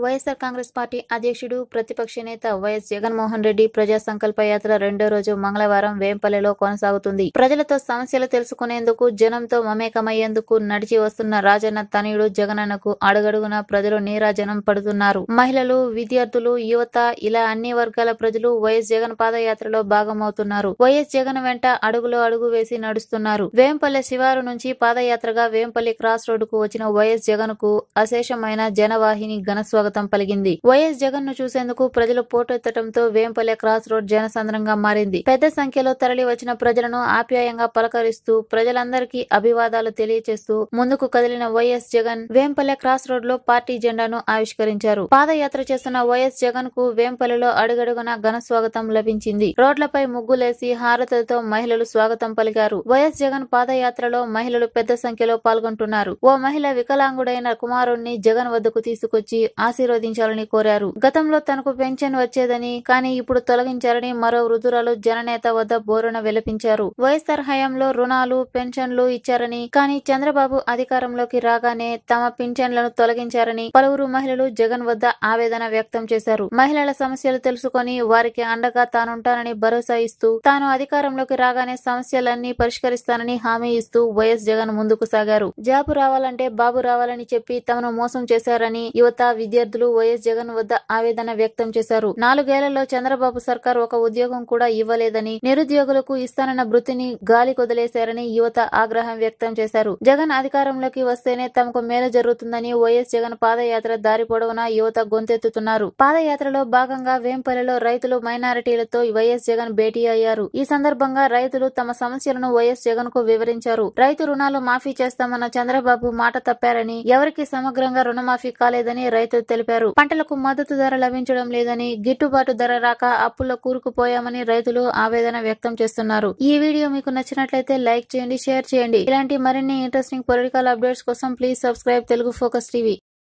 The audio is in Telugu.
వైఎస్ఆర్ కాంగ్రెస్ పార్టీ అధ్యక్షుడు ప్రతిపక్ష నేత వైఎస్ జగన్మోహన్ రెడ్డి ప్రజా సంకల్ప యాత్ర రెండో రోజు మంగళవారం వేంపల్లెలో కొనసాగుతుంది ప్రజలతో సమస్యలు తెలుసుకునేందుకు జనంతో మమేకమయ్యేందుకు నడిచి వస్తున్న రాజన్న తనయుడు జగనన్నకు అడుగడుగున ప్రజలు నీరాజనం పడుతున్నారు మహిళలు విద్యార్థులు యువత ఇలా అన్ని వర్గాల ప్రజలు వైఎస్ జగన్ పాదయాత్రలో భాగమవుతున్నారు వైఎస్ జగన్ వెంట అడుగులో అడుగు వేసి నడుస్తున్నారు వేంపల్లె శివారు నుంచి పాదయాత్రగా వేంపల్లి క్రాస్ రోడ్డుకు వచ్చిన వైఎస్ జగన్ కు అశేషమైన జనవాహిని ఘన స్వాగతం పలిగింది వైఎస్ జగన్ ను చూసేందుకు ప్రజలు పోటెత్తడంతో వేంపల్లె క్రాస్ రోడ్ జనసంద్రంగా మారింది పెద్ద సంఖ్యలో తరలి వచ్చిన ప్రజలను ఆప్యాయంగా పలకరిస్తూ ప్రజలందరికీ అభివాదాలు తెలియచేస్తూ ముందుకు కదిలిన YS Jagan Vempalle cross road లో పార్టీ జెండాను ఆవిష్కరించారు పాదయాత్ర చేస్తున్న వైఎస్ జగన్ కు వేంపల్లెలో అడుగడుగున ఘన స్వాగతం లభించింది రోడ్లపై ముగ్గులేసి హారతులతో మహిళలు స్వాగతం పలికారు వైఎస్ జగన్ పాదయాత్రలో మహిళలు పెద్ద సంఖ్యలో పాల్గొంటున్నారు ఓ మహిళ వికలాంగుడైన కుమారుణ్ణి జగన్ వద్దకు తీసుకొచ్చి ఆశీర్వదించాలని కోరారు గతంలో తనకు పెన్షన్ వచ్చేదని కానీ ఇప్పుడు తొలగించారని మరో వృద్ధురాలు జననేత వద్ద బోరున విలపించారు వైఎస్ఆర్ హయాంలో రుణాలు పెన్షన్లు ఇచ్చారని కానీ చంద్రబాబు అధికారంలోకి రాగానే తమ పింఛన్లను తొలగించారని పలువురు మహిళలు జగన్ వద్ద ఆవేదన వ్యక్తం చేశారు మహిళల సమస్యలు తెలుసుకొని వారికి అండగా తానుంటానని భరోసా ఇస్తూ తాను అధికారంలోకి రాగానే సమస్యలన్నీ పరిష్కరిస్తానని హామీ ఇస్తూ వైఎస్ జగన్ ముందుకు సాగారు జాబు రావాలంటే బాబు రావాలని చెప్పి తమను మోసం చేశారని యువత విద్యార్థులు వైఎస్ జగన్ వద్ద ఆవేదన వ్యక్తం చేశారు నాలుగేళ్లలో చంద్రబాబు సర్కార్ ఒక ఉద్యోగం కూడా ఇవ్వలేదని నిరుద్యోగులకు ఇస్తానన్న వృత్తిని గాలి కొదిలేశారని యువత ఆగ్రహం వ్యక్తం చేశారు జగన్ అధికారంలోకి వస్తేనే తమకు మేలు జరుగుతుందని వైఎస్ జగన్ పాదయాత్ర దారి పొడవునా యువత గొంతెత్తుతున్నారు పాదయాత్రలో భాగంగా వేంపల్లిలో రైతులు మైనారిటీలతో వైఎస్ జగన్ భేటీ అయ్యారు ఈ సందర్భంగా రైతులు తమ సమస్యలను వైఎస్ జగన్ కు వివరించారు రైతు రుణాలు మాఫీ చేస్తామన్న చంద్రబాబు మాట తప్పారని ఎవరికి సమగ్రంగా రుణమాఫీ కాలేదని రైతులు తెలిపారు పంటలకు మద్దతు ధర లభించడం లేదని గిట్టుబాటు ధర రాక అప్పుల్లో కూరుకుపోయామని రైతులు ఆవేదన వ్యక్తం చేస్తున్నారు ఈ వీడియో మీకు నచ్చినట్లయితే లైక్ చేయండి షేర్ చేయండి ఇలాంటి మరిన్ని ఇంట్రెస్టింగ్ పొలిటికల్ అప్డేట్స్ కోసం please subscribe Telugu focus TV